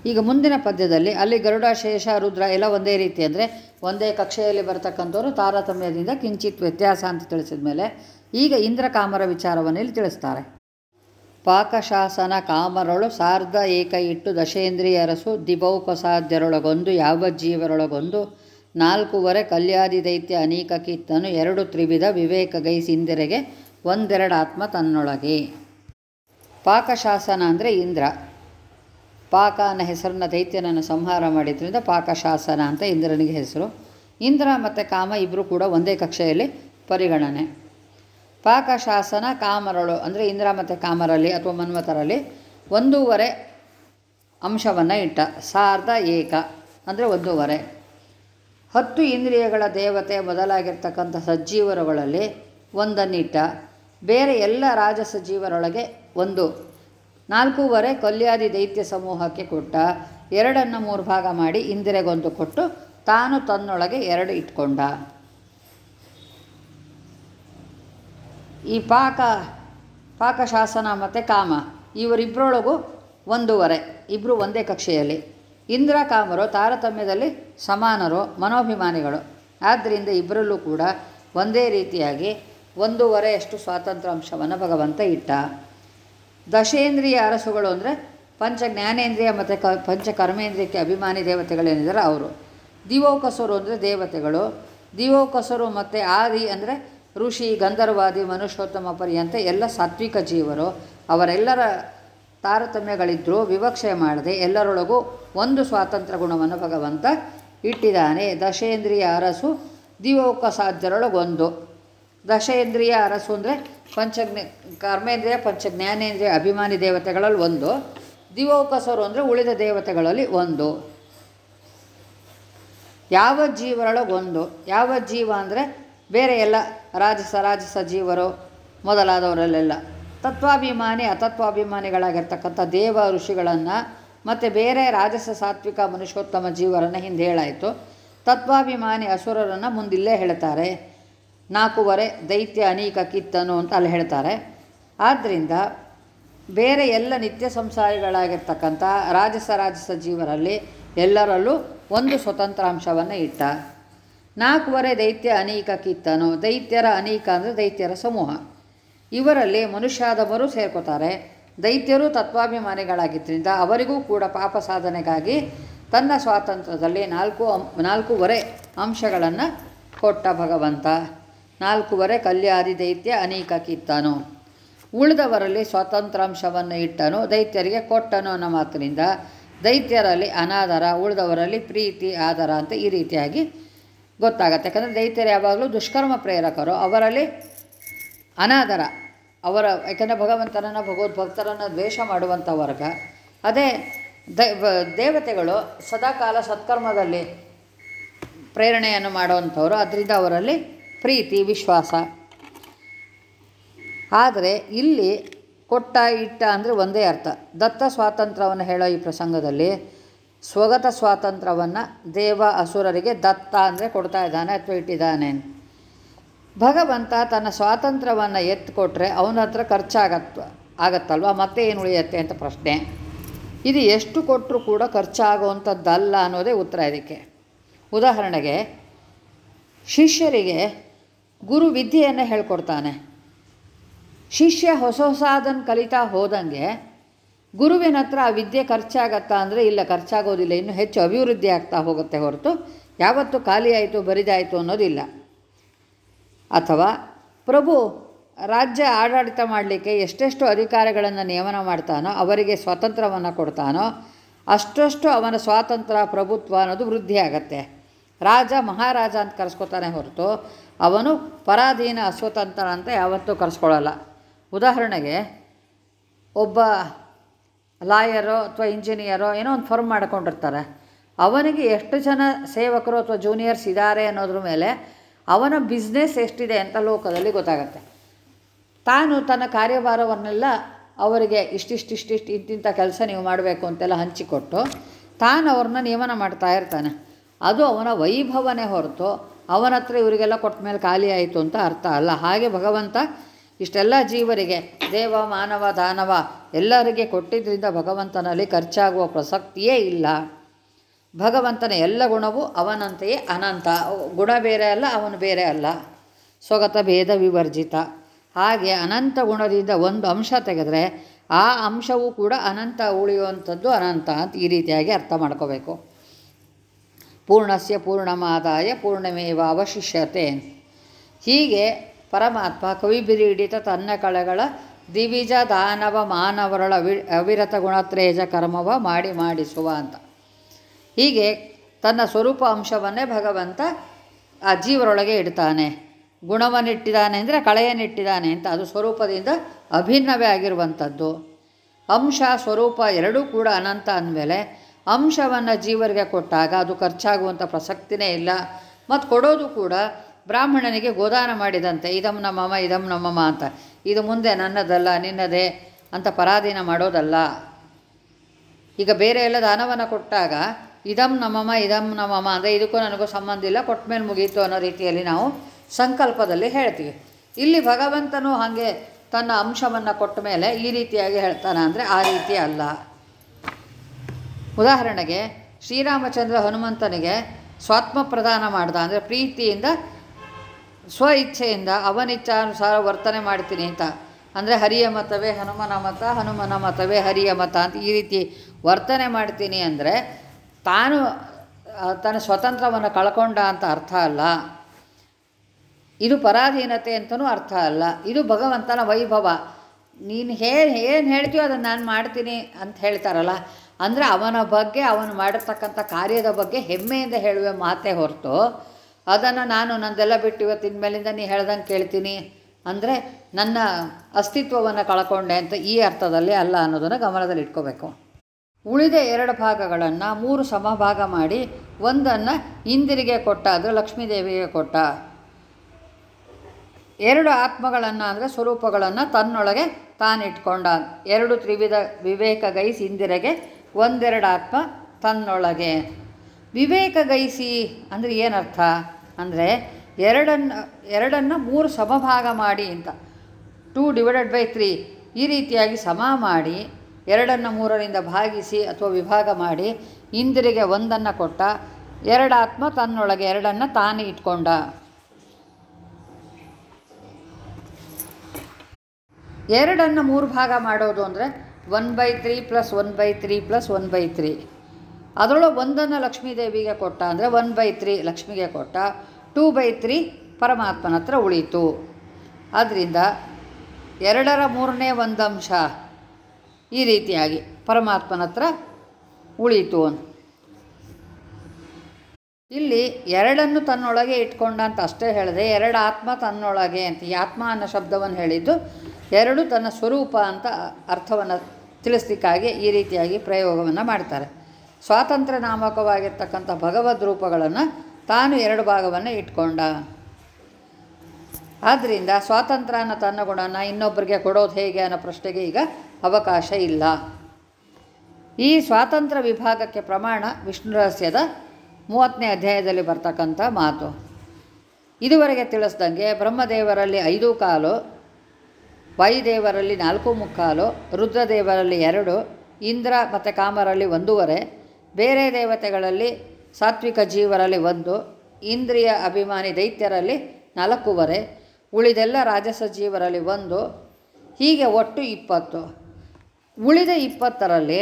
ಈಗ ಮುಂದಿನ ಪದ್ಯದಲ್ಲಿ ಅಲ್ಲಿ ಗರುಡ ಶೇಷ ರುದ್ರ ಎಲ್ಲ ಒಂದೇ ರೀತಿ ಅಂದರೆ ಒಂದೇ ಕಕ್ಷೆಯಲ್ಲಿ ಬರ್ತಕ್ಕಂಥವ್ರು ತಾರತಮ್ಯದಿಂದ ಕಿಂಚಿತ್ ವ್ಯತ್ಯಾಸ ಅಂತ ತಿಳಿಸಿದ ಮೇಲೆ ಈಗ ಇಂದ್ರ ಕಾಮರ ವಿಚಾರವನ್ನು ಇಲ್ಲಿ ತಿಳಿಸ್ತಾರೆ ಪಾಕಶಾಸನ ಕಾಮರೊಳು ಸಾರ್ಧ ಏಕ ಇಟ್ಟು ದಶೇಂದ್ರಿಯ ಅರಸು ದಿವೌಪಸಾದ್ಯರೊಳಗೊಂದು ಯಾವ ಜೀವರೊಳಗೊಂದು ನಾಲ್ಕೂವರೆ ಕಲ್ಯಾದಿ ದೈತ್ಯ ಅನೀಕ ಕಿತ್ತನು ಎರಡು ತ್ರಿವಿಧ ವಿವೇಕ ಗೈಸಿಂದಿರೆಗೆ ಒಂದೆರಡು ಆತ್ಮ ತನ್ನೊಳಗೆ ಪಾಕಶಾಸನ ಅಂದರೆ ಇಂದ್ರ ಪಾಕ ಅನ್ನೋ ಹೆಸರನ್ನ ದೈತ್ಯನನ್ನು ಸಂಹಾರ ಮಾಡಿದ್ರಿಂದ ಪಾಕಶಾಸನ ಅಂತ ಇಂದ್ರನಿಗೆ ಹೆಸರು ಇಂದ್ರ ಮತ್ತು ಕಾಮ ಇಬ್ಬರು ಕೂಡ ಒಂದೇ ಕಕ್ಷೆಯಲ್ಲಿ ಪರಿಗಣನೆ ಪಾಕಶಾಸನ ಕಾಮರಳು ಅಂದರೆ ಇಂದ್ರ ಮತ್ತು ಕಾಮರಲ್ಲಿ ಅಥವಾ ಮನ್ಮಥರಲ್ಲಿ ಒಂದೂವರೆ ಅಂಶವನ್ನು ಇಟ್ಟ ಸಾರ್ಧ ಏಕ ಅಂದರೆ ಒಂದೂವರೆ ಹತ್ತು ಇಂದ್ರಿಯಗಳ ದೇವತೆ ಮೊದಲಾಗಿರ್ತಕ್ಕಂಥ ಸಜ್ಜೀವರುಗಳಲ್ಲಿ ಒಂದನ್ನಿಟ್ಟ ಬೇರೆ ಎಲ್ಲ ರಾಜಸ ಜೀವರೊಳಗೆ ಒಂದು ನಾಲ್ಕೂವರೆ ಕೊಲ್ಯಾದಿ ದೈತ್ಯ ಸಮೂಹಕ್ಕೆ ಕೊಟ್ಟ ಎರಡನ್ನು ಮೂರು ಭಾಗ ಮಾಡಿ ಇಂದಿರೆಗೊಂದು ಕೊಟ್ಟು ತಾನು ತನ್ನೊಳಗೆ ಎರಡು ಇಟ್ಕೊಂಡ ಈ ಪಾಕ ಪಾಕಶಾಸನ ಮತ್ತು ಕಾಮ ಇವರಿಬ್ಬರೊಳಗೂ ಒಂದೂವರೆ ಇಬ್ಬರು ಒಂದೇ ಕಕ್ಷೆಯಲ್ಲಿ ಇಂದ್ರ ಕಾಮರು ತಾರತಮ್ಯದಲ್ಲಿ ಸಮಾನರು ಮನೋಭಿಮಾನಿಗಳು ಆದ್ದರಿಂದ ಇಬ್ಬರಲ್ಲೂ ಕೂಡ ಒಂದೇ ರೀತಿಯಾಗಿ ಒಂದೂವರೆಯಷ್ಟು ಸ್ವಾತಂತ್ರ್ಯ ಅಂಶವನ್ನು ಭಗವಂತ ಇಟ್ಟ ದಶೇಂದ್ರಿಯ ಅರಸುಗಳು ಅಂದರೆ ಪಂಚ ಜ್ಞಾನೇಂದ್ರಿಯ ಮತ್ತು ಕ ಪಂಚ ಕರ್ಮೇಂದ್ರಿಯಕ್ಕೆ ಅಭಿಮಾನಿ ದೇವತೆಗಳೇನಿದ್ದಾರೆ ಅವರು ದಿವೋಕಸರು ಅಂದರೆ ದೇವತೆಗಳು ದಿವೋಕಸರು ಮತ್ತು ಆದಿ ಅಂದರೆ ಋಷಿ ಗಂಧರ್ವಾದಿ ಮನುಷ್ಯೋತ್ತಮ ಪರ್ಯಂತ ಎಲ್ಲ ಸಾತ್ವಿಕ ಜೀವರು ಅವರೆಲ್ಲರ ತಾರತಮ್ಯಗಳಿದ್ದರೂ ವಿವಕ್ಷೆ ಮಾಡದೆ ಎಲ್ಲರೊಳಗೂ ಒಂದು ಸ್ವಾತಂತ್ರ್ಯ ಗುಣವನ್ನು ಭಗವಂತ ಇಟ್ಟಿದ್ದಾನೆ ದಶೇಂದ್ರಿಯ ಅರಸು ದಿವೋಕಸಾಧ್ಯರೊಳಗೊಂದು ದಶೇಂದ್ರಿಯ ಅರಸು ಅಂದರೆ ಪಂಚಜ್ಞ ಕರ್ಮೇಂದ್ರಿಯ ಪಂಚ ಜ್ಞಾನೇಂದ್ರಿಯ ಅಭಿಮಾನಿ ದೇವತೆಗಳಲ್ಲಿ ಒಂದು ದಿವೋಕಸರು ಅಂದರೆ ಉಳಿದ ದೇವತೆಗಳಲ್ಲಿ ಒಂದು ಯಾವ ಜೀವರೊಳಗೊಂದು ಯಾವ ಜೀವ ಅಂದರೆ ಬೇರೆ ಎಲ್ಲ ರಾಜಸ ರಾಜಸ ಜೀವರು ಮೊದಲಾದವರಲ್ಲೆಲ್ಲ ತತ್ವಾಭಿಮಾನಿ ಅತತ್ವಾಭಿಮಾನಿಗಳಾಗಿರ್ತಕ್ಕಂಥ ದೇವ ಋಷಿಗಳನ್ನು ಮತ್ತು ಬೇರೆ ರಾಜಸ ಸಾತ್ವಿಕ ಮನುಷ್ಯೋತ್ತಮ ಜೀವರನ್ನು ಹಿಂದೆ ಹೇಳಾಯಿತು ತತ್ವಾಭಿಮಾನಿ ಅಸುರರನ್ನು ಮುಂದಿಲ್ಲೇ ಹೇಳ್ತಾರೆ ನಾಲ್ಕೂವರೆ ದೈತ್ಯ ಅನೀಕ ಕಿತ್ತನು ಅಂತ ಅಲ್ಲಿ ಹೇಳ್ತಾರೆ ಆದ್ದರಿಂದ ಬೇರೆ ಎಲ್ಲ ನಿತ್ಯ ಸಂಸಾರಿಗಳಾಗಿರ್ತಕ್ಕಂಥ ರಾಜಸ ರಾಜಸ ಜೀವರಲ್ಲಿ ಎಲ್ಲರಲ್ಲೂ ಒಂದು ಸ್ವತಂತ್ರ ಅಂಶವನ್ನು ಇಟ್ಟ ನಾಲ್ಕೂವರೆ ದೈತ್ಯ ಅನೀಕ ಕಿತ್ತನು ದೈತ್ಯರ ಅನೀಕ ಅಂದರೆ ದೈತ್ಯರ ಸಮೂಹ ಇವರಲ್ಲಿ ಮನುಷ್ಯಾದವರು ಸೇರ್ಕೋತಾರೆ ದೈತ್ಯರು ತತ್ವಾಭಿಮಾನಿಗಳಾಗಿದ್ದರಿಂದ ಅವರಿಗೂ ಕೂಡ ಪಾಪ ಸಾಧನೆಗಾಗಿ ತನ್ನ ಸ್ವಾತಂತ್ರ್ಯದಲ್ಲಿ ನಾಲ್ಕು ಅಂ ನಾಲ್ಕೂವರೆ ಅಂಶಗಳನ್ನು ಕೊಟ್ಟ ಭಗವಂತ ನಾಲ್ಕೂವರೆ ಕಲ್ಯಾದಿ ದೈತ್ಯ ಅನೀಕ ಕಿತ್ತನು ಉಳಿದವರಲ್ಲಿ ಸ್ವಾತಂತ್ರ್ಯಾಂಶವನ್ನು ಇಟ್ಟನು ದೈತ್ಯರಿಗೆ ಕೊಟ್ಟನು ಅನ್ನೋ ಮಾತಿನಿಂದ ದೈತ್ಯರಲ್ಲಿ ಅನಾದರ ಉಳಿದವರಲ್ಲಿ ಪ್ರೀತಿ ಆದರ ಅಂತ ಈ ರೀತಿಯಾಗಿ ಗೊತ್ತಾಗತ್ತೆ ಯಾಕಂದರೆ ದೈತ್ಯರು ಯಾವಾಗಲೂ ದುಷ್ಕರ್ಮ ಪ್ರೇರಕರು ಅವರಲ್ಲಿ ಅನಾದರ ಅವರ ಯಾಕಂದರೆ ಭಗವಂತನನ್ನು ಭಗವದ್ಭಕ್ತರನ್ನು ದ್ವೇಷ ಮಾಡುವಂಥ ವರ್ಗ ಅದೇ ದ ದೇವತೆಗಳು ಸದಾಕಾಲ ಸತ್ಕರ್ಮದಲ್ಲಿ ಪ್ರೇರಣೆಯನ್ನು ಮಾಡುವಂಥವ್ರು ಅದರಿಂದ ಅವರಲ್ಲಿ ಪ್ರೀತಿ ವಿಶ್ವಾಸ ಆದರೆ ಇಲ್ಲಿ ಕೊಟ್ಟ ಇಟ್ಟ ಅಂದರೆ ಒಂದೇ ಅರ್ಥ ದತ್ತ ಸ್ವಾತಂತ್ರ್ಯವನ್ನು ಹೇಳೋ ಈ ಪ್ರಸಂಗದಲ್ಲಿ ಸ್ವಗತ ಸ್ವಾತಂತ್ರ್ಯವನ್ನು ದೇವ ಅಸುರರಿಗೆ ದತ್ತ ಅಂದರೆ ಕೊಡ್ತಾ ಇದ್ದಾನೆ ಅಥವಾ ಇಟ್ಟಿದ್ದಾನೆ ಭಗವಂತ ತನ್ನ ಸ್ವಾತಂತ್ರ್ಯವನ್ನು ಎತ್ತಿಕೊಟ್ರೆ ಅವನ ಹತ್ರ ಖರ್ಚಾಗತ್ವ ಆಗತ್ತಲ್ವ ಮತ್ತೆ ಏನು ಉಳಿಯುತ್ತೆ ಅಂತ ಪ್ರಶ್ನೆ ಇದು ಎಷ್ಟು ಕೊಟ್ಟರೂ ಕೂಡ ಖರ್ಚಾಗುವಂಥದ್ದಲ್ಲ ಅನ್ನೋದೇ ಉತ್ತರ ಇದಕ್ಕೆ ಉದಾಹರಣೆಗೆ ಶಿಷ್ಯರಿಗೆ ಗುರು ವಿದ್ಯೆಯನ್ನು ಹೇಳ್ಕೊಡ್ತಾನೆ ಶಿಷ್ಯ ಹೊಸ ಹೊಸದನ್ನು ಕಲಿತಾ ಹೋದಂಗೆ ಗುರುವಿನ ಹತ್ರ ಆ ವಿದ್ಯೆ ಖರ್ಚಾಗತ್ತಾ ಅಂದರೆ ಇಲ್ಲ ಖರ್ಚಾಗೋದಿಲ್ಲ ಇನ್ನು ಹೆಚ್ಚು ಅಭಿವೃದ್ಧಿ ಆಗ್ತಾ ಹೋಗುತ್ತೆ ಹೊರತು ಯಾವತ್ತು ಖಾಲಿ ಆಯಿತು ಬರಿದಾಯಿತು ಅನ್ನೋದಿಲ್ಲ ಅಥವಾ ಪ್ರಭು ರಾಜ್ಯ ಆಡಳಿತ ಮಾಡಲಿಕ್ಕೆ ಎಷ್ಟೆಷ್ಟು ಅಧಿಕಾರಿಗಳನ್ನು ನೇಮನ ಮಾಡ್ತಾನೋ ಅವರಿಗೆ ಸ್ವಾತಂತ್ರ್ಯವನ್ನು ಕೊಡ್ತಾನೋ ಅಷ್ಟಷ್ಟು ಅವನ ಸ್ವಾತಂತ್ರ್ಯ ಪ್ರಭುತ್ವ ಅನ್ನೋದು ವೃದ್ಧಿ ಆಗತ್ತೆ ರಾಜ ಮಹಾರಾಜ ಅಂತ ಕರೆಸ್ಕೊತಾನೆ ಹೊರತು ಅವನು ಪರಾಧೀನ ಅಸ್ವತಂತ್ರ ಅಂತ ಯಾವತ್ತೂ ಕರೆಸ್ಕೊಳ್ಳಲ್ಲ ಉದಾಹರಣೆಗೆ ಒಬ್ಬ ಲಾಯರೋ ಅಥವಾ ಇಂಜಿನಿಯರೋ ಏನೋ ಒಂದು ಫರ್ಮ್ ಮಾಡ್ಕೊಂಡಿರ್ತಾರೆ ಅವನಿಗೆ ಎಷ್ಟು ಜನ ಸೇವಕರು ಅಥವಾ ಜೂನಿಯರ್ಸ್ ಇದ್ದಾರೆ ಅನ್ನೋದ್ರ ಮೇಲೆ ಅವನ ಬಿಸ್ನೆಸ್ ಎಷ್ಟಿದೆ ಅಂತ ಲೋಕದಲ್ಲಿ ಗೊತ್ತಾಗತ್ತೆ ತಾನು ತನ್ನ ಕಾರ್ಯಭಾರವನ್ನೆಲ್ಲ ಅವರಿಗೆ ಇಷ್ಟಿಷ್ಟಿಷ್ಟಿಷ್ಟು ಇಂತಿಂಥ ಕೆಲಸ ನೀವು ಮಾಡಬೇಕು ಅಂತೆಲ್ಲ ಹಂಚಿಕೊಟ್ಟು ತಾನು ಅವ್ರನ್ನ ನೇಮನ ಮಾಡ್ತಾ ಇರ್ತಾನೆ ಅದು ಅವನ ವೈಭವನೇ ಹೊರತು ಅವನ ಹತ್ರ ಇವರಿಗೆಲ್ಲ ಕೊಟ್ಟ ಮೇಲೆ ಖಾಲಿ ಆಯಿತು ಅಂತ ಅರ್ಥ ಅಲ್ಲ ಹಾಗೆ ಭಗವಂತ ಇಷ್ಟೆಲ್ಲ ಜೀವರಿಗೆ ದೇವ ಮಾನವ ದಾನವ ಎಲ್ಲರಿಗೆ ಕೊಟ್ಟಿದ್ದರಿಂದ ಭಗವಂತನಲ್ಲಿ ಖರ್ಚಾಗುವ ಪ್ರಸಕ್ತಿಯೇ ಇಲ್ಲ ಭಗವಂತನ ಎಲ್ಲ ಗುಣವು ಅವನಂತೆಯೇ ಅನಂತ ಗುಣ ಬೇರೆ ಅಲ್ಲ ಅವನು ಬೇರೆ ಅಲ್ಲ ಸ್ವಗತ ಭೇದ ವಿವರ್ಜಿತ ಹಾಗೆ ಅನಂತ ಗುಣದಿಂದ ಒಂದು ಅಂಶ ತೆಗೆದರೆ ಆ ಅಂಶವೂ ಕೂಡ ಅನಂತ ಉಳಿಯುವಂಥದ್ದು ಅನಂತ ಅಂತ ಈ ರೀತಿಯಾಗಿ ಅರ್ಥ ಮಾಡ್ಕೋಬೇಕು ಪೂರ್ಣಸ್ಯ ಪೂರ್ಣಮಾದಾಯ ಪೂರ್ಣಮೇವ ಅವಶಿಷ್ಯತೆ ಹೀಗೆ ಪರಮಾತ್ಮ ಕವಿಬಿರಿಡಿತ ತನ್ನ ಕಳೆಗಳ ದಿವಿಜ ದಾನವ ಮಾನವರಳ ಅವಿ ಅವಿರತ ಗುಣತ್ರೇಜ ಕರ್ಮವ ಮಾಡಿ ಮಾಡಿಸುವ ಅಂತ ಹೀಗೆ ತನ್ನ ಸ್ವರೂಪ ಅಂಶವನ್ನೇ ಭಗವಂತ ಆ ಜೀವರೊಳಗೆ ಇಡ್ತಾನೆ ಗುಣವನ್ನಿಟ್ಟಿದ್ದಾನೆ ಅಂದರೆ ಕಳೆಯನ್ನಿಟ್ಟಿದ್ದಾನೆ ಅಂತ ಅದು ಸ್ವರೂಪದಿಂದ ಅಭಿನ್ನವೇ ಆಗಿರುವಂಥದ್ದು ಅಂಶ ಸ್ವರೂಪ ಎರಡೂ ಕೂಡ ಅನಂತ ಅಂದಮೇಲೆ ಅಂಶವನ್ನು ಜೀವರಿಗೆ ಕೊಟ್ಟಾಗ ಅದು ಖರ್ಚಾಗುವಂಥ ಪ್ರಸಕ್ತಿನೇ ಇಲ್ಲ ಮತ್ತು ಕೊಡೋದು ಕೂಡ ಬ್ರಾಹ್ಮಣನಿಗೆ ಗೋದಾನ ಮಾಡಿದಂತೆ ಇದಂ ನಮ್ಮಮ್ಮ ಇದಂ ನಮ್ಮಮ್ಮ ಅಂತ ಇದು ಮುಂದೆ ನನ್ನದಲ್ಲ ನಿನ್ನದೇ ಅಂತ ಪರಾಧೀನ ಮಾಡೋದಲ್ಲ ಈಗ ಬೇರೆ ಎಲ್ಲ ದಾನವನ್ನು ಕೊಟ್ಟಾಗ ಇದಂ ನಮ್ಮಮ್ಮ ಇದಂ ನಮ್ಮಮ್ಮ ಅಂದರೆ ಇದಕ್ಕೂ ನನಗೂ ಸಂಬಂಧ ಇಲ್ಲ ಕೊಟ್ಟ ಮೇಲೆ ಮುಗೀತು ಅನ್ನೋ ರೀತಿಯಲ್ಲಿ ನಾವು ಸಂಕಲ್ಪದಲ್ಲಿ ಹೇಳ್ತೀವಿ ಇಲ್ಲಿ ಭಗವಂತನು ಹಾಗೆ ತನ್ನ ಅಂಶವನ್ನು ಕೊಟ್ಟ ಮೇಲೆ ಈ ರೀತಿಯಾಗಿ ಹೇಳ್ತಾನೆ ಅಂದರೆ ಆ ರೀತಿ ಅಲ್ಲ ಉದಾಹರಣೆಗೆ ಶ್ರೀರಾಮಚಂದ್ರ ಹನುಮಂತನಿಗೆ ಸ್ವಾತ್ಮ ಪ್ರದಾನ ಮಾಡ್ದ ಅಂದರೆ ಪ್ರೀತಿಯಿಂದ ಸ್ವ ಇಚ್ಛೆಯಿಂದ ಅವನಿಚ್ಛಾನುಸಾರ ವರ್ತನೆ ಮಾಡ್ತೀನಿ ಅಂತ ಅಂದರೆ ಹರಿಯ ಮತವೇ ಹನುಮನ ಮತ ಹನುಮನ ಮತವೇ ಹರಿಯ ಮತ ಅಂತ ಈ ರೀತಿ ವರ್ತನೆ ಮಾಡ್ತೀನಿ ಅಂದರೆ ತಾನು ಆ, ತನ್ನ ಸ್ವತಂತ್ರವನ್ನು ಕಳ್ಕೊಂಡ ಅಂತ ಅರ್ಥ ಅಲ್ಲ ಇದು ಪರಾಧೀನತೆ ಅಂತಲೂ ಅರ್ಥ ಅಲ್ಲ ಇದು ಭಗವಂತನ ವೈಭವ ನೀನು ಹೇ ಏನು ಹೇಳ್ತೀಯೋ ಅದನ್ನು ನಾನು ಮಾಡ್ತೀನಿ ಅಂತ ಹೇಳ್ತಾರಲ್ಲ ಅಂದರೆ ಅವನ ಬಗ್ಗೆ ಅವನು ಮಾಡಿರ್ತಕ್ಕಂಥ ಕಾರ್ಯದ ಬಗ್ಗೆ ಹೆಮ್ಮೆಯಿಂದ ಹೇಳುವ ಮಾತೇ ಹೊರತು ಅದನ್ನು ನಾನು ನಂದೆಲ್ಲ ಬಿಟ್ಟು ಇವತ್ತು ಇನ್ಮೇಲಿಂದ ನೀ ಹೇಳ್ದಂಗೆ ಕೇಳ್ತೀನಿ ಅಂದರೆ ನನ್ನ ಅಸ್ತಿತ್ವವನ್ನು ಕಳ್ಕೊಂಡೆ ಅಂತ ಈ ಅರ್ಥದಲ್ಲಿ ಅಲ್ಲ ಅನ್ನೋದನ್ನು ಗಮನದಲ್ಲಿ ಇಟ್ಕೋಬೇಕು ಉಳಿದ ಎರಡು ಭಾಗಗಳನ್ನು ಮೂರು ಸಮಭಾಗ ಮಾಡಿ ಒಂದನ್ನು ಇಂದಿರಿಗೆ ಕೊಟ್ಟ ಅಂದರೆ ಲಕ್ಷ್ಮೀದೇವಿಗೆ ಕೊಟ್ಟ ಎರಡು ಆತ್ಮಗಳನ್ನು ಅಂದರೆ ಸ್ವರೂಪಗಳನ್ನು ತನ್ನೊಳಗೆ ತಾನಿಟ್ಕೊಂಡ ಎರಡು ತ್ರಿವಿಧ ವಿವೇಕ ಗೈಸಿ ಇಂದಿರೆಗೆ ಒಂದೆರಡು ಆತ್ಮ ತನ್ನೊಳಗೆ ವಿವೇಕ ಗೈಸಿ ಅಂದರೆ ಏನರ್ಥ ಅಂದರೆ ಎರಡನ್ನು ಎರಡನ್ನು ಮೂರು ಸಮಭಾಗ ಮಾಡಿ ಅಂತ ಟೂ ಡಿವೈಡೆಡ್ ಬೈ ತ್ರೀ ಈ ರೀತಿಯಾಗಿ ಸಮ ಮಾಡಿ ಎರಡನ್ನು ಮೂರರಿಂದ ಭಾಗಿಸಿ ಅಥವಾ ವಿಭಾಗ ಮಾಡಿ ಇಂದಿರಿಗೆ ಒಂದನ್ನು ಕೊಟ್ಟ ಎರಡು ಆತ್ಮ ತನ್ನೊಳಗೆ ಎರಡನ್ನು ತಾನೇ ಇಟ್ಕೊಂಡ ಎರಡನ್ನು ಮೂರು ಭಾಗ ಮಾಡೋದು ಅಂದರೆ one by three plus one by three plus one by three ಅದರೊಳಗೆ ಒಂದನ್ನು ಲಕ್ಷ್ಮೀದೇವಿಗೆ ಕೊಟ್ಟ ಅಂದರೆ ಒನ್ ಬೈ ತ್ರೀ ಲಕ್ಷ್ಮಿಗೆ ಕೊಟ್ಟ ಟೂ ಬೈ ತ್ರೀ ಪರಮಾತ್ಮನ ಹತ್ರ ಉಳೀತು ಆದ್ದರಿಂದ ಎರಡರ ಮೂರನೇ ಒಂದು ಅಂಶ ಈ ರೀತಿಯಾಗಿ ಪರಮಾತ್ಮನ ಹತ್ರ ಉಳೀತು ಅಂತ ಇಲ್ಲಿ ಎರಡನ್ನು ತನ್ನೊಳಗೆ ಇಟ್ಕೊಂಡ ಅಂತ ಅಷ್ಟೇ ಹೇಳಿದೆ ಎರಡು ಆತ್ಮ ತನ್ನೊಳಗೆ ಅಂತ ಈ ಆತ್ಮ ಅನ್ನೋ ಶಬ್ದವನ್ನು ಹೇಳಿದ್ದು ಎರಡು ತನ್ನ ಸ್ವರೂಪ ಅಂತ ಅರ್ಥವನ್ನು ತಿಳಿಸ್ಲಿಕ್ಕಾಗಿ ಈ ರೀತಿಯಾಗಿ ಪ್ರಯೋಗವನ್ನು ಮಾಡ್ತಾರೆ ಸ್ವಾತಂತ್ರ್ಯ ನಾಮಕವಾಗಿರ್ತಕ್ಕಂಥ ಭಗವದ್ ರೂಪಗಳನ್ನು ತಾನು ಎರಡು ಭಾಗವನ್ನು ಇಟ್ಕೊಂಡ ಆದ್ದರಿಂದ ಸ್ವಾತಂತ್ರ್ಯ ಅನ್ನೋ ತನ್ನ ಗುಣನ ಇನ್ನೊಬ್ಬರಿಗೆ ಕೊಡೋದು ಹೇಗೆ ಅನ್ನೋ ಪ್ರಶ್ನೆಗೆ ಈಗ ಅವಕಾಶ ಇಲ್ಲ ಈ ಸ್ವಾತಂತ್ರ್ಯ ವಿಭಾಗಕ್ಕೆ ಪ್ರಮಾಣ ವಿಷ್ಣು ರಹಸ್ಯದ ಮೂವತ್ತನೇ ಅಧ್ಯಾಯದಲ್ಲಿ ಬರ್ತಕ್ಕಂಥ ಮಾತು ಇದುವರೆಗೆ ತಿಳಿಸ್ದಂಗೆ ಬ್ರಹ್ಮದೇವರಲ್ಲಿ ಐದು ಕಾಲು ವಾಯುದೇವರಲ್ಲಿ ನಾಲ್ಕು ಮುಕ್ಕಾಲು ರುದ್ರದೇವರಲ್ಲಿ ಎರಡು ಇಂದ್ರ ಮತ್ತು ಕಾಮರಲ್ಲಿ ಒಂದೂವರೆ ಬೇರೆ ದೇವತೆಗಳಲ್ಲಿ ಸಾತ್ವಿಕ ಜೀವರಲ್ಲಿ ಒಂದು ಇಂದ್ರಿಯ ಅಭಿಮಾನಿ ದೈತ್ಯರಲ್ಲಿ ನಾಲ್ಕೂವರೆ ಉಳಿದೆಲ್ಲ ರಾಜಸ ಜೀವರಲ್ಲಿ ಒಂದು ಹೀಗೆ ಒಟ್ಟು ಇಪ್ಪತ್ತು ಉಳಿದ ಇಪ್ಪತ್ತರಲ್ಲಿ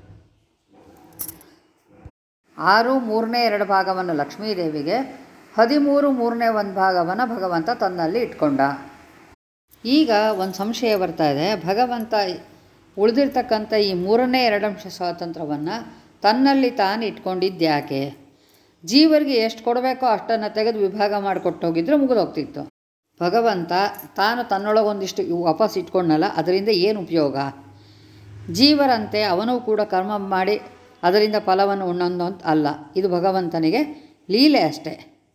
ಆರು ಮೂರನೇ ಎರಡು ಭಾಗವನ್ನು ಲಕ್ಷ್ಮೀದೇವಿಗೆ ಹದಿಮೂರು ಮೂರನೇ ಒಂದು ಭಾಗವನ್ನು ಭಗವಂತ ತನ್ನಲ್ಲಿ ಇಟ್ಕೊಂಡ ಈಗ ಒಂದು ಸಂಶಯ ಬರ್ತಾ ಇದೆ ಭಗವಂತ ಉಳಿದಿರ್ತಕ್ಕಂಥ ಈ ಮೂರನೇ ಎರಡಂಶ ಸ್ವಾತಂತ್ರ್ಯವನ್ನು ತನ್ನಲ್ಲಿ ತಾನು ಇಟ್ಕೊಂಡಿದ್ದ್ಯಾಕೆ ಜೀವರಿಗೆ ಎಷ್ಟು ಕೊಡಬೇಕೋ ಅಷ್ಟನ್ನು ತೆಗೆದು ವಿಭಾಗ ಮಾಡಿಕೊಟ್ಟು ಹೋಗಿದ್ರೆ ಮುಗಿದೋಗ್ತಿತ್ತು ಭಗವಂತ ತಾನು ತನ್ನೊಳಗೊಂದಿಷ್ಟು ಇವು ವಾಪಸ್ ಇಟ್ಕೊಂಡಲ್ಲ ಅದರಿಂದ ಏನು ಉಪಯೋಗ ಜೀವರಂತೆ ಅವನೂ ಕೂಡ ಕರ್ಮ ಮಾಡಿ ಅದರಿಂದ ಫಲವನ್ನು ಉಣ್ಣೊಂದು ಅಂತ ಅಲ್ಲ ಇದು ಭಗವಂತನಿಗೆ ಲೀಲೆ ಅಷ್ಟೇ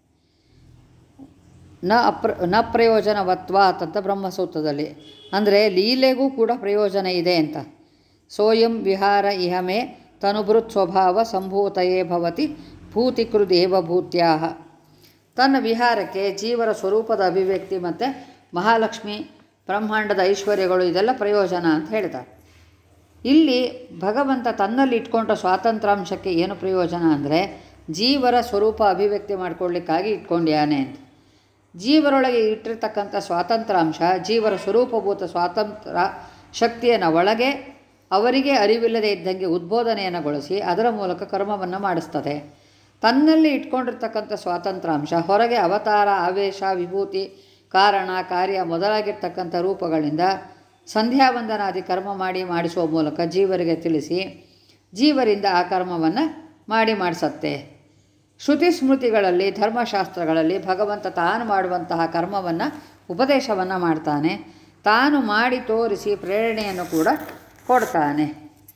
ನ ಅಪ್ರ ನ ಪ್ರಯೋಜನವತ್ವಾತ್ ಅಂತ ಬ್ರಹ್ಮಸೂತ್ರದಲ್ಲಿ ಅಂದರೆ ಲೀಲೆಗೂ ಕೂಡ ಪ್ರಯೋಜನ ಇದೆ ಅಂತ ಸೋಯಂ ವಿಹಾರ ಇಹಮೇ ತನುಭೃತ್ ಸ್ವಭಾವ ಸಂಭೂತಯೇ ಭವತಿ ಭೂತಿಕೃದೇವ ಭೂತ್ಯಾಹ ತನ್ನ ವಿಹಾರಕ್ಕೆ ಜೀವರ ಸ್ವರೂಪದ ಅಭಿವ್ಯಕ್ತಿ ಮತ್ತು ಮಹಾಲಕ್ಷ್ಮಿ ಬ್ರಹ್ಮಾಂಡದ ಐಶ್ವರ್ಯಗಳು ಇದೆಲ್ಲ ಪ್ರಯೋಜನ ಅಂತ ಹೇಳ್ತಾರೆ ಇಲ್ಲಿ ಭಗವಂತ ತನ್ನಲ್ಲಿ ಇಟ್ಕೊಂಡ ಸ್ವಾತಂತ್ರ್ಯಾಂಶಕ್ಕೆ ಏನು ಪ್ರಯೋಜನ ಅಂದರೆ ಜೀವರ ಸ್ವರೂಪ ಅಭಿವ್ಯಕ್ತಿ ಮಾಡ್ಕೊಳ್ಳಿಕ್ಕಾಗಿ ಇಟ್ಕೊಂಡ್ಯಾನೆ ಅಂತ ಜೀವರೊಳಗೆ ಇಟ್ಟಿರ್ತಕ್ಕಂಥ ಸ್ವಾತಂತ್ರ್ಯಾಂಶ ಜೀವರ ಸ್ವರೂಪಭೂತ ಸ್ವಾತಂತ್ರ್ಯ ಶಕ್ತಿಯನ್ನು ಒಳಗೆ ಅವರಿಗೆ ಅರಿವಿಲ್ಲದೆ ಇದ್ದಂಗೆ ಉದ್ಬೋಧನೆಯನ್ನುಗೊಳಿಸಿ ಅದರ ಮೂಲಕ ಕರ್ಮವನ್ನು ಮಾಡಿಸ್ತದೆ ತನ್ನಲ್ಲಿ ಇಟ್ಕೊಂಡಿರ್ತಕ್ಕಂಥ ಸ್ವಾತಂತ್ರ್ಯಾಂಶ ಹೊರಗೆ ಅವತಾರ ಆವೇಶ ವಿಭೂತಿ ಕಾರಣ ಕಾರ್ಯ ಮೊದಲಾಗಿರ್ತಕ್ಕಂಥ ರೂಪಗಳಿಂದ ಸಂಧ್ಯಾವಂದನಾದಿ ಕರ್ಮ ಮಾಡಿ ಮಾಡಿಸುವ ಮೂಲಕ ಜೀವರಿಗೆ ತಿಳಿಸಿ ಜೀವರಿಂದ ಆ ಕರ್ಮವನ್ನು ಮಾಡಿ ಮಾಡಿಸತ್ತೆ ಶ್ರುತಿ ಸ್ಮೃತಿಗಳಲ್ಲಿ ಧರ್ಮಶಾಸ್ತ್ರಗಳಲ್ಲಿ ಭಗವಂತ ತಾನು ಮಾಡುವಂತಹ ಕರ್ಮವನ್ನು ಉಪದೇಶವನ್ನು ಮಾಡ್ತಾನೆ ತಾನು ಮಾಡಿ ತೋರಿಸಿ ಪ್ರೇರಣೆಯನ್ನು ಕೂಡ ಕೊಡ್ತಾನೆ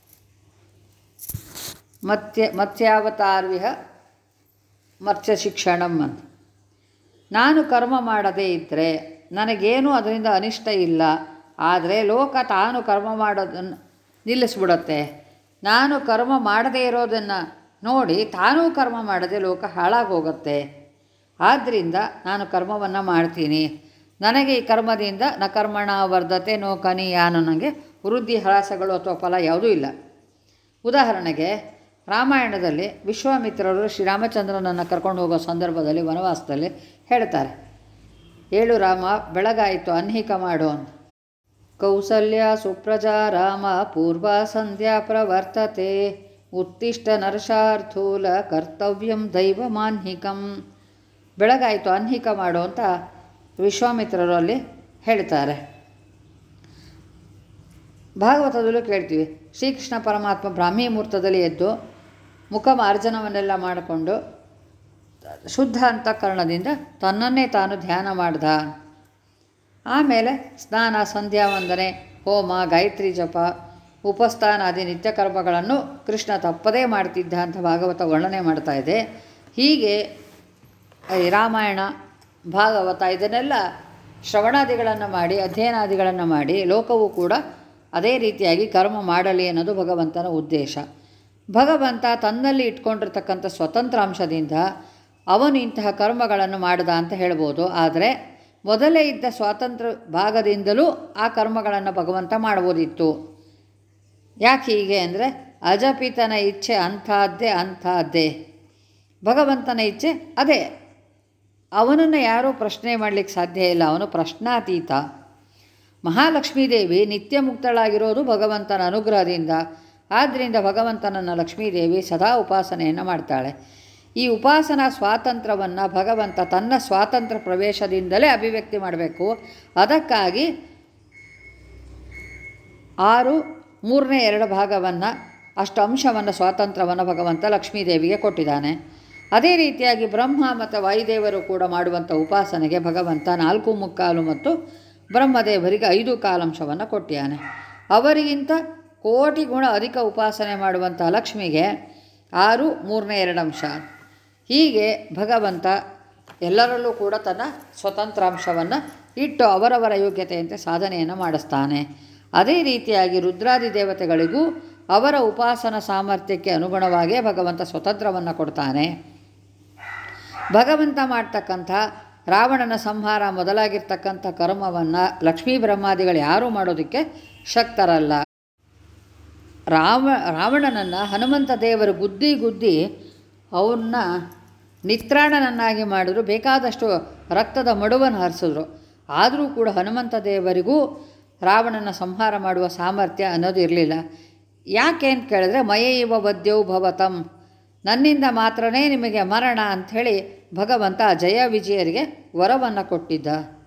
ಮತ್ಯ ಮತ್ಸ್ಯಾವತಾರ್ವಿಹ ಮತ್ಸ್ಯ ಶಿಕ್ಷಣಂ ಅಂತ ನಾನು ಕರ್ಮ ಮಾಡದೇ ಇದ್ದರೆ ನನಗೇನೂ ಅದರಿಂದ ಅನಿಷ್ಟ ಇಲ್ಲ ಆದರೆ ಲೋಕ ತಾನು ಕರ್ಮ ಮಾಡೋದನ್ನು ನಿಲ್ಲಿಸ್ಬಿಡತ್ತೆ ನಾನು ಕರ್ಮ ಮಾಡದೇ ಇರೋದನ್ನು ನೋಡಿ ತಾನೂ ಕರ್ಮ ಮಾಡದೆ ಲೋಕ ಹಾಳಾಗಿ ಹೋಗುತ್ತೆ ಆದ್ದರಿಂದ ನಾನು ಕರ್ಮವನ್ನು ಮಾಡ್ತೀನಿ ನನಗೆ ಈ ಕರ್ಮದಿಂದ ನ ಕರ್ಮಣ ವರ್ಧತೆ ನೋ ಕನಿಯಾನು ನನಗೆ ವೃದ್ಧಿ ಹ್ರಾಸಗಳು ಅಥವಾ ಫಲ ಯಾವುದೂ ಇಲ್ಲ ಉದಾಹರಣೆಗೆ ರಾಮಾಯಣದಲ್ಲಿ ವಿಶ್ವಾಮಿತ್ರರು ಶ್ರೀರಾಮಚಂದ್ರನನ್ನು ಕರ್ಕೊಂಡು ಹೋಗೋ ಸಂದರ್ಭದಲ್ಲಿ ವನವಾಸದಲ್ಲಿ ಹೇಳ್ತಾರೆ ಏಳು ರಾಮ ಬೆಳಗಾಯಿತು ಅನ್ಹಿಕ ಮಾಡು ಅಂತ ಕೌಸಲ್ಯ ಸುಪ್ರಜಾ ರಾಮ ಪೂರ್ವ ಸಂಧ್ಯಾ ಪ್ರವರ್ತತೆ ಉತ್ತಿಷ್ಟ ನರಶಾರ್ಥೂಲ ಕರ್ತವ್ಯಂ ದೈವ ಮಾನ್ಹಿಕಂ ಬೆಳಗಾಯಿತು ಅನ್ಹಿಕ ಮಾಡು ಅಂತ ವಿಶ್ವಾಮಿತ್ರರು ಅಲ್ಲಿ ಹೇಳ್ತಾರೆ ಭಾಗವತದಲ್ಲೂ ಕೇಳ್ತೀವಿ ಶ್ರೀಕೃಷ್ಣ ಪರಮಾತ್ಮ ಬ್ರಾಹ್ಮಿ ಮುಹೂರ್ತದಲ್ಲಿ ಎದ್ದು ಮುಖ ಮಾರ್ಜನವನ್ನೆಲ್ಲ ಮಾಡಿಕೊಂಡು ಶುದ್ಧ ಅಂತಃಕರಣದಿಂದ ತನ್ನನ್ನೇ ತಾನು ಧ್ಯಾನ ಮಾಡ್ದ ಆಮೇಲೆ ಸ್ನಾನ ಸಂಧ್ಯಾ ವಂದನೆ ಹೋಮ ಗಾಯತ್ರಿ ಜಪ ಉಪಸ್ಥಾನಾದಿ ನಿತ್ಯ ಕರ್ಮಗಳನ್ನು ಕೃಷ್ಣ ತಪ್ಪದೇ ಮಾಡ್ತಿದ್ದ ಅಂತ ಭಾಗವತ ವರ್ಣನೆ ಮಾಡ್ತಾ ಇದೆ ಹೀಗೆ ಈ ರಾಮಾಯಣ ಭಾಗವತ ಇದನ್ನೆಲ್ಲ ಶ್ರವಣಾದಿಗಳನ್ನು ಮಾಡಿ ಅಧ್ಯಯನಾದಿಗಳನ್ನು ಮಾಡಿ ಲೋಕವು ಕೂಡ ಅದೇ ರೀತಿಯಾಗಿ ಕರ್ಮ ಮಾಡಲಿ ಅನ್ನೋದು ಭಗವಂತನ ಉದ್ದೇಶ ಭಗವಂತ ತನ್ನಲ್ಲಿ ಇಟ್ಕೊಂಡಿರ್ತಕ್ಕಂಥ ಸ್ವತಂತ್ರಾಂಶದಿಂದ ಅವನು ಇಂತಹ ಕರ್ಮಗಳನ್ನು ಮಾಡಿದ ಅಂತ ಹೇಳ್ಬೋದು ಆದರೆ ಮೊದಲೇ ಇದ್ದ ಸ್ವಾತಂತ್ರ್ಯ ಭಾಗದಿಂದಲೂ ಆ ಕರ್ಮಗಳನ್ನು ಭಗವಂತ ಮಾಡ್ಬೋದಿತ್ತು ಯಾಕೆ ಹೀಗೆ ಅಂದರೆ ಅಜಪಿತನ ಇಚ್ಛೆ ಅಂಥದ್ದೇ ಅಂಥದ್ದೇ ಭಗವಂತನ ಇಚ್ಛೆ ಅದೇ ಅವನನ್ನು ಯಾರೂ ಪ್ರಶ್ನೆ ಮಾಡಲಿಕ್ಕೆ ಸಾಧ್ಯ ಇಲ್ಲ ಅವನು ಪ್ರಶ್ನಾತೀತ ಮಹಾಲಕ್ಷ್ಮೀದೇವಿ ನಿತ್ಯ ಮುಕ್ತಳಾಗಿರೋದು ಭಗವಂತನ ಅನುಗ್ರಹದಿಂದ ಆದ್ದರಿಂದ ಭಗವಂತನನ್ನು ಲಕ್ಷ್ಮೀದೇವಿ ಸದಾ ಉಪಾಸನೆಯನ್ನು ಮಾಡ್ತಾಳೆ ಈ ಉಪಾಸನಾ ಸ್ವಾತಂತ್ರ್ಯವನ್ನು ಭಗವಂತ ತನ್ನ ಸ್ವಾತಂತ್ರ್ಯ ಪ್ರವೇಶದಿಂದಲೇ ಅಭಿವ್ಯಕ್ತಿ ಮಾಡಬೇಕು ಅದಕ್ಕಾಗಿ ಆರು ಮೂರನೇ ಎರಡು ಭಾಗವನ್ನು ಅಷ್ಟು ಅಂಶವನ್ನು ಸ್ವಾತಂತ್ರ್ಯವನ್ನು ಭಗವಂತ ಲಕ್ಷ್ಮೀದೇವಿಗೆ ಕೊಟ್ಟಿದ್ದಾನೆ ಅದೇ ರೀತಿಯಾಗಿ ಬ್ರಹ್ಮ ಮತ್ತು ವಾಯುದೇವರು ಕೂಡ ಮಾಡುವಂಥ ಉಪಾಸನೆಗೆ ಭಗವಂತ ನಾಲ್ಕು ಮುಕ್ಕಾಲು ಮತ್ತು ಬ್ರಹ್ಮದೇವರಿಗೆ ಐದು ಕಾಲಾಂಶವನ್ನು ಕೊಟ್ಟಿದ್ದಾನೆ ಅವರಿಗಿಂತ ಕೋಟಿ ಗುಣ ಅಧಿಕ ಉಪಾಸನೆ ಮಾಡುವಂಥ ಲಕ್ಷ್ಮಿಗೆ ಆರು ಮೂರನೇ ಎರಡು ಅಂಶ ಹೀಗೆ ಭಗವಂತ ಎಲ್ಲರಲ್ಲೂ ಕೂಡ ತನ್ನ ಸ್ವತಂತ್ರಾಂಶವನ್ನು ಇಟ್ಟು ಅವರವರ ಯೋಗ್ಯತೆಯಂತೆ ಸಾಧನೆಯನ್ನು ಮಾಡಿಸ್ತಾನೆ ಅದೇ ರೀತಿಯಾಗಿ ರುದ್ರಾದಿ ದೇವತೆಗಳಿಗೂ ಅವರ ಉಪಾಸನ ಸಾಮರ್ಥ್ಯಕ್ಕೆ ಅನುಗುಣವಾಗಿಯೇ ಭಗವಂತ ಸ್ವತಂತ್ರವನ್ನು ಕೊಡ್ತಾನೆ ಭಗವಂತ ಮಾಡ್ತಕ್ಕಂಥ ರಾವಣನ ಸಂಹಾರ ಮೊದಲಾಗಿರ್ತಕ್ಕಂಥ ಕರ್ಮವನ್ನು ಲಕ್ಷ್ಮೀ ಬ್ರಹ್ಮಾದಿಗಳು ಯಾರೂ ಮಾಡೋದಕ್ಕೆ ಶಕ್ತರಲ್ಲ ರಾವ ರಾವಣನನ್ನು ಹನುಮಂತ ದೇವರು ಗುದ್ದಿ ಗುದ್ದಿ ಅವನ್ನ ನಿತ್ರಾಣನನ್ನಾಗಿ ಮಾಡಿದ್ರು ಬೇಕಾದಷ್ಟು ರಕ್ತದ ಮಡುವನ್ನು ಹರಿಸಿದ್ರು ಆದರೂ ಕೂಡ ಹನುಮಂತ ದೇವರಿಗೂ ರಾವಣನ ಸಂಹಾರ ಮಾಡುವ ಸಾಮರ್ಥ್ಯ ಅನ್ನೋದು ಇರಲಿಲ್ಲ ಯಾಕೆ ಅಂತ ಕೇಳಿದ್ರೆ ಮಯೈವ ವದ್ಯವು ಭವತಂ ನನ್ನಿಂದ ಮಾತ್ರನೇ ನಿಮಗೆ ಮರಣ ಅಂಥೇಳಿ ಭಗವಂತ ಜಯ ವಿಜಯರಿಗೆ ವರವನ್ನು ಕೊಟ್ಟಿದ್ದ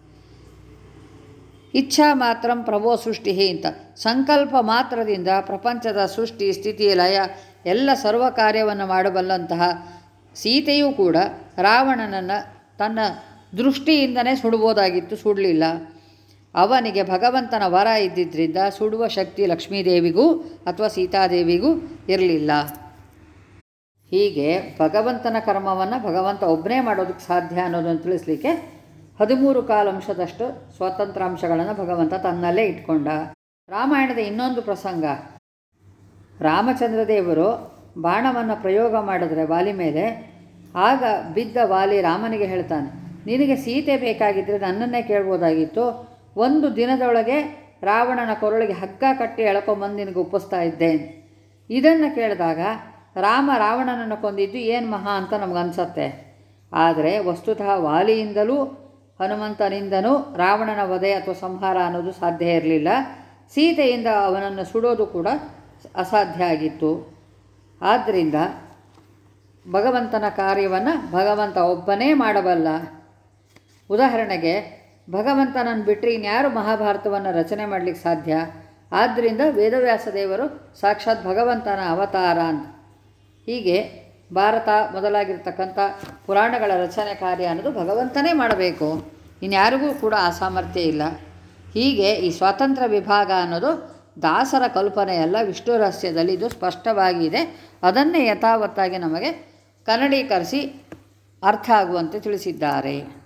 ಇಚ್ಛಾ ಮಾತ್ರಂ ಪ್ರಭೋ ಸೃಷ್ಟಿ ಅಂತ ಸಂಕಲ್ಪ ಮಾತ್ರದಿಂದ ಪ್ರಪಂಚದ ಸೃಷ್ಟಿ ಸ್ಥಿತಿ ಲಯ ಎಲ್ಲ ಸರ್ವ ಕಾರ್ಯವನ್ನು ಮಾಡಬಲ್ಲಂತಹ ಸೀತೆಯೂ ಕೂಡ ರಾವಣನನ್ನು ತನ್ನ ದೃಷ್ಟಿಯಿಂದನೇ ಸುಡ್ಬೋದಾಗಿತ್ತು ಸುಡಲಿಲ್ಲ ಅವನಿಗೆ ಭಗವಂತನ ವರ ಇದ್ದಿದ್ದರಿಂದ ಸುಡುವ ಶಕ್ತಿ ಲಕ್ಷ್ಮೀದೇವಿಗೂ ಅಥವಾ ಸೀತಾದೇವಿಗೂ ಇರಲಿಲ್ಲ ಹೀಗೆ ಭಗವಂತನ ಕರ್ಮವನ್ನು ಭಗವಂತ ಒಬ್ಬನೇ ಮಾಡೋದಕ್ಕೆ ಸಾಧ್ಯ ಅನ್ನೋದನ್ನು ತಿಳಿಸ್ಲಿಕ್ಕೆ ಹದಿಮೂರು ಕಾಲಾಂಶದಷ್ಟು ಸ್ವಾತಂತ್ರ್ಯಾಂಶಗಳನ್ನು ಭಗವಂತ ತನ್ನಲ್ಲೇ ಇಟ್ಕೊಂಡ ರಾಮಾಯಣದ ಇನ್ನೊಂದು ಪ್ರಸಂಗ ರಾಮಚಂದ್ರ ದೇವರು ಬಾಣವನ್ನು ಪ್ರಯೋಗ ಮಾಡಿದ್ರೆ ವಾಲಿ ಮೇಲೆ ಆಗ ಬಿದ್ದ ವಾಲಿ ರಾಮನಿಗೆ ಹೇಳ್ತಾನೆ ನಿನಗೆ ಸೀತೆ ಬೇಕಾಗಿದ್ದರೆ ನನ್ನನ್ನೇ ಕೇಳ್ಬೋದಾಗಿತ್ತು ಒಂದು ದಿನದೊಳಗೆ ರಾವಣನ ಕೊರಳಿಗೆ ಹಗ್ಗ ಕಟ್ಟಿ ಎಳ್ಕೊಂಬಂದು ನಿನಗೆ ಒಪ್ಪಿಸ್ತಾ ಇದ್ದೇನೆ ಇದನ್ನು ಕೇಳಿದಾಗ ರಾಮ ರಾವಣನನ್ನು ಕೊಂದಿದ್ದು ಏನು ಮಹಾ ಅಂತ ನಮಗನ್ಸತ್ತೆ ಆದರೆ ವಸ್ತುತಃ ವಾಲಿಯಿಂದಲೂ ಹನುಮಂತನಿಂದನೂ ರಾವಣನ ವಧೆ ಅಥವಾ ಸಂಹಾರ ಅನ್ನೋದು ಸಾಧ್ಯ ಇರಲಿಲ್ಲ ಸೀತೆಯಿಂದ ಅವನನ್ನು ಸುಡೋದು ಕೂಡ ಅಸಾಧ್ಯ ಆಗಿತ್ತು ಆದ್ದರಿಂದ ಭಗವಂತನ ಕಾರ್ಯವನ್ನು ಭಗವಂತ ಒಬ್ಬನೇ ಮಾಡಬಲ್ಲ ಉದಾಹರಣೆಗೆ ಭಗವಂತನನ್ನು ಬಿಟ್ಟರೆ ಇನ್ಯಾರು ಮಹಾಭಾರತವನ್ನು ರಚನೆ ಮಾಡಲಿಕ್ಕೆ ಸಾಧ್ಯ ಆದ್ದರಿಂದ ವೇದವ್ಯಾಸ ದೇವರು ಸಾಕ್ಷಾತ್ ಭಗವಂತನ ಅವತಾರ ಅಂತ ಹೀಗೆ ಭಾರತ ಮೊದಲಾಗಿರ್ತಕ್ಕಂಥ ಪುರಾಣಗಳ ರಚನೆ ಕಾರ್ಯ ಅನ್ನೋದು ಭಗವಂತನೇ ಮಾಡಬೇಕು ಇನ್ಯಾರಿಗೂ ಕೂಡ ಆ ಸಾಮರ್ಥ್ಯ ಇಲ್ಲ ಹೀಗೆ ಈ ಸ್ವಾತಂತ್ರ್ಯ ವಿಭಾಗ ಅನ್ನೋದು ದಾಸರ ಕಲ್ಪನೆಯಲ್ಲ ವಿಷ್ಣು ರಹಸ್ಯದಲ್ಲಿ ಇದು ಸ್ಪಷ್ಟವಾಗಿದೆ ಅದನ್ನೇ ಯಥಾವತ್ತಾಗಿ ನಮಗೆ ಕನ್ನಡೀಕರಿಸಿ ಅರ್ಥ ಆಗುವಂತೆ ತಿಳಿಸಿದ್ದಾರೆ